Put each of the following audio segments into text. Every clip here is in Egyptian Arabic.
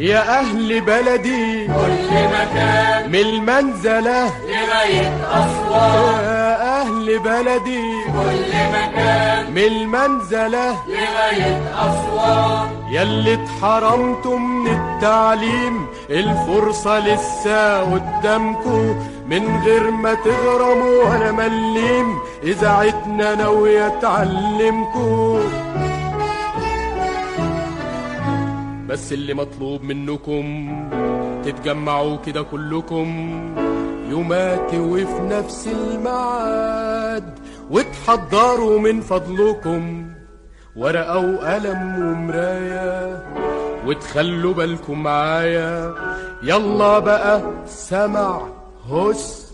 يا أهل بلدي كل مكان من المنزلة لغاية أسوان يا أهل بلدي كل مكان من المنزلة لغاية أسوان ياللي اتحرمتوا من التعليم الفرصة لسه قدامكوا من غير ما تغرموا ولا مليم إذاعتنا ناوية تعلمكوا بس اللي مطلوب منكم تتجمعوا كده كلكم يوماتي وفي نفس الميعاد وتحضروا من فضلكم ورقة وقلم ومراية وتخلوا بالكم معايا يلا بقى سمع هس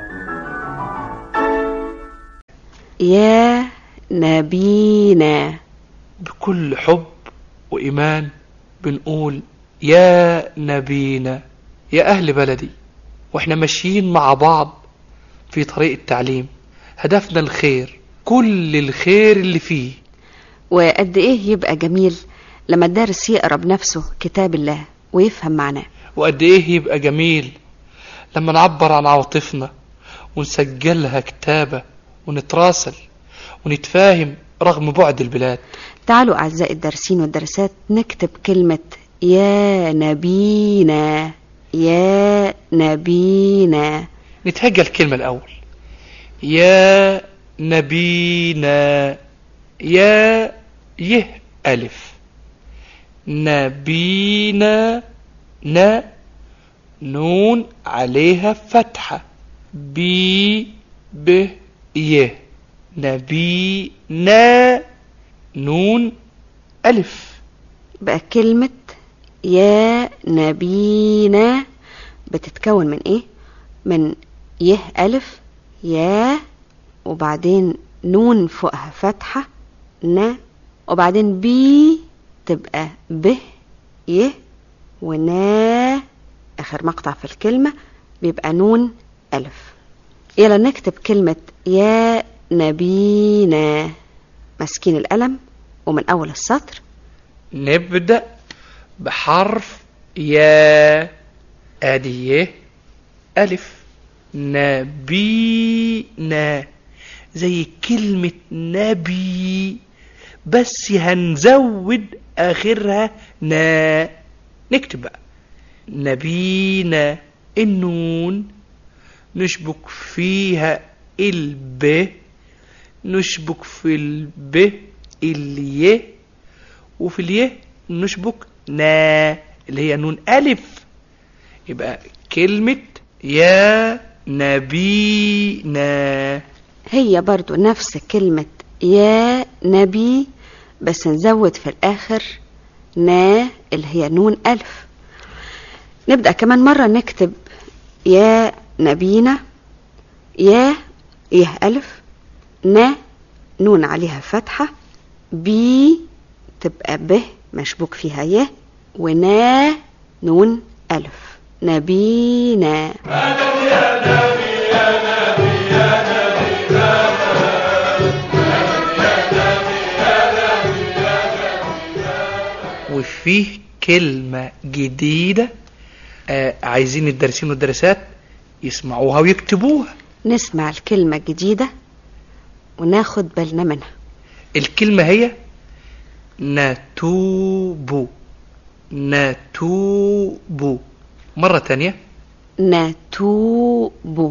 يا نبينا بكل حب وإيمان بنقول يا نبينا يا أهل بلدي وإحنا ماشيين مع بعض في طريق التعليم هدفنا الخير كل الخير اللي فيه وقد ايه يبقى جميل لما الدارس يقرا بنفسه كتاب الله ويفهم معناه وقد إيه يبقى جميل لما نعبر عن عواطفنا ونسجلها كتابة ونتراسل ونتفاهم رغم بعد البلاد تعالوا اعزائي الدارسين والدارسات نكتب كلمه يا نبينا يا نبينا نتهجى الكلمة الأول يا نبينا يا يه ألف نبينا نا نون عليها فتحة بي ب يه نبينا نون ألف بقى كلمه يا نبينا بتتكون من ايه من يه الف يا وبعدين نون فوقها فتحه نا وبعدين بي تبقى ب يه ونا اخر مقطع في الكلمه بيبقى نون الف يلا نكتب كلمه يا نبينا ماسكين القلم ومن اول السطر نبدأ بحرف يا ادي يه ألف نبينا زي كلمة نبي بس هنزود آخرها نا نكتب بقى نبينا النون نشبك فيها الب نشبك في الب اليه وفي اليه نشبك نا اللي هي نون ألف يبقى كلمة يا نبينا هي برضو نفس كلمة يا نبي بس نزود في الآخر نا اللي هي نون ألف نبدأ كمان مرة نكتب يا نبينا يا يه ألف نا نون عليها فتحة بي تبقى ب مشبوك فيها يه ونا نون ألف نبينا وفيه كلمة جديدة آه عايزين الدارسين والدارسات يسمعوها ويكتبوها نسمع الكلمة الجديدة وناخد بالنا منها الكلمة هي نتوب نتوب مرة تانية نتوب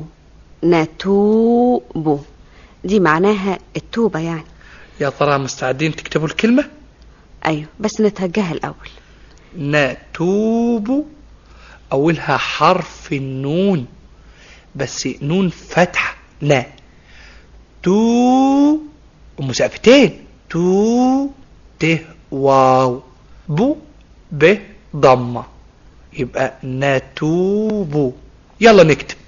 نتوب دي معناها التوبة يعني يا ترى مستعدين تكتبوا الكلمة أيوة بس نتوجهها الأول نتوب أولها حرف النون بس نون فتحة نا تو ومسافتين تو ت واو بو ب ضمة يبقى نتوب يلا نكتب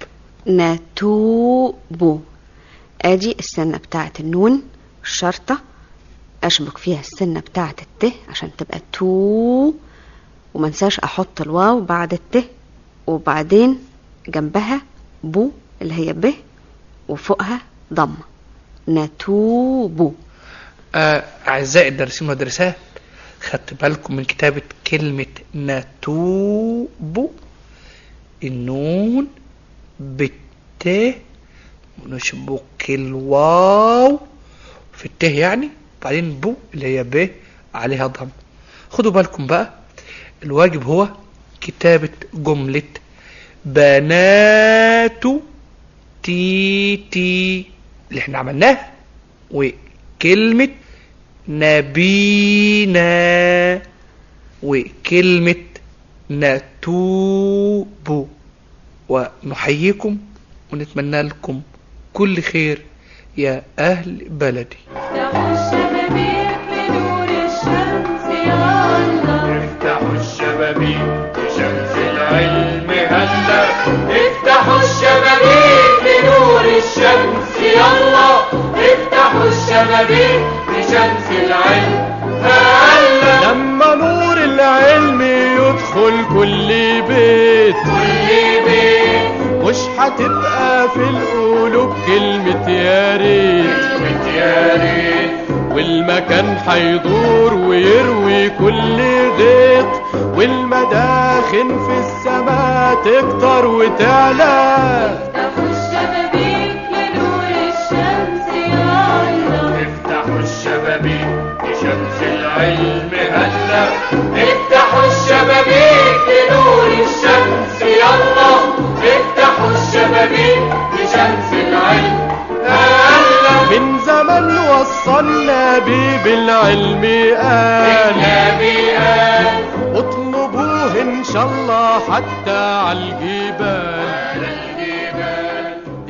نتوب ادي السنة بتاعت النون الشرطة اشبك فيها السنة بتاعت الت عشان تبقى تو ومنساش احط الواو بعد الت وبعدين جنبها بو اللي هي ب وفوقها ضمة نتوب آه أعزائي الدارسين والدارسات خدت بالكم من كتابة كلمة نتوب النون بالت ونشبك الواو في الت يعني بعدين بو اللي هي ب عليها ضم خدوا بالكم بقى الواجب هو كتابة جملة بنات تي تي اللي احنا عملناه وكلمة نبينا وكلمة نتوب ونحييكم ونتمنى لكم كل خير يا أهل بلدي افتحوا الشبابيك لنور الشمس يا الله افتحوا الشبابيك لشمس العلم هلا افتحوا الشبابيك لنور الشمس يلا افتحوا الشبابيك لشمس العلم هلا لما نور العلم يدخل كل بيت كل بيت مش هتبقى في القلوب كلمة يا ريت كلمة يا ريت والمكان هيدور ويروي كل غيط والمداخن في السماء تكتر وتعلى افتحوا الشبابيك لنور الشمس يا الله افتحوا الشبابيك لشمس العلم هلا افتحوا الشبابيك لنور الشمس يلا افتحوا الشبابيك لشمس العلم هلا من زمان وصلنا بيه بالعلم قال النبي قال اطلبوه ان شاء الله حتى على الجبال على